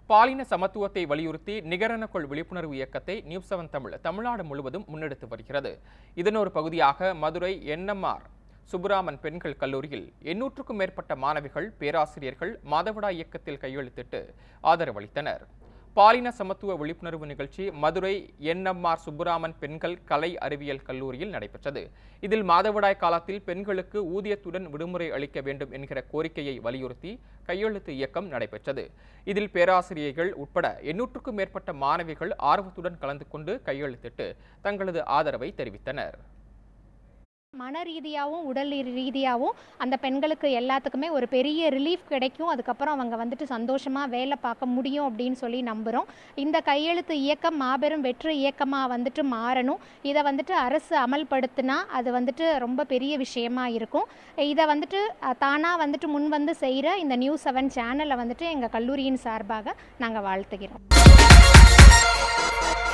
பாலின சமத்துவத்தை வலியுறுத்தி நிகரனக்குள் விழிப்புணர்வு இயக்கத்தை நியூஸ் செவன் தமிழ் தமிழ்நாடு முழுவதும் முன்னெடுத்து வருகிறது இதன் ஒரு பகுதியாக மதுரை என்எம்ஆர் சுப்புராமன் பெண்கள் கல்லூரியில் எண்ணூற்றுக்கும் மேற்பட்ட மாணவிகள் பேராசிரியர்கள் மாதவிடா இயக்கத்தில் கையெழுத்திட்டு ஆதரவளித்தனர் பாலின சமத்துவ விழிப்புணர்வு நிகழ்ச்சி மதுரை என்எம்ஆர் சுப்புராமன் பெண்கள் கலை அறிவியல் கல்லூரியில் நடைபெற்றது இதில் மாதவிடாய் காலத்தில் பெண்களுக்கு ஊதியத்துடன் விடுமுறை அளிக்க வேண்டும் என்கிற கோரிக்கையை வலியுறுத்தி கையெழுத்து இயக்கம் நடைபெற்றது இதில் பேராசிரியர்கள் உட்பட எண்ணூற்றுக்கும் மேற்பட்ட மாணவிகள் ஆர்வத்துடன் கலந்து கொண்டு கையெழுத்திட்டு தங்களது ஆதரவை தெரிவித்தனர் மன ரீதியாகவும் உடல் ரீதியாகவும் அந்த பெண்களுக்கு எல்லாத்துக்குமே ஒரு பெரிய ரிலீஃப் கிடைக்கும் அதுக்கப்புறம் அவங்க வந்துட்டு சந்தோஷமாக வேலை பார்க்க முடியும் அப்படின்னு சொல்லி நம்புகிறோம் இந்த கையெழுத்து இயக்கம் மாபெரும் வெற்று இயக்கமாக வந்துட்டு மாறணும் இதை வந்துட்டு அரசு அமல்படுத்தினா அது வந்துட்டு ரொம்ப பெரிய விஷயமா இருக்கும் இதை வந்துட்டு தானாக வந்துட்டு முன் வந்து செய்கிற இந்த நியூஸ் செவன் சேனலை வந்துட்டு எங்கள் கல்லூரியின் சார்பாக நாங்கள் வாழ்த்துகிறோம்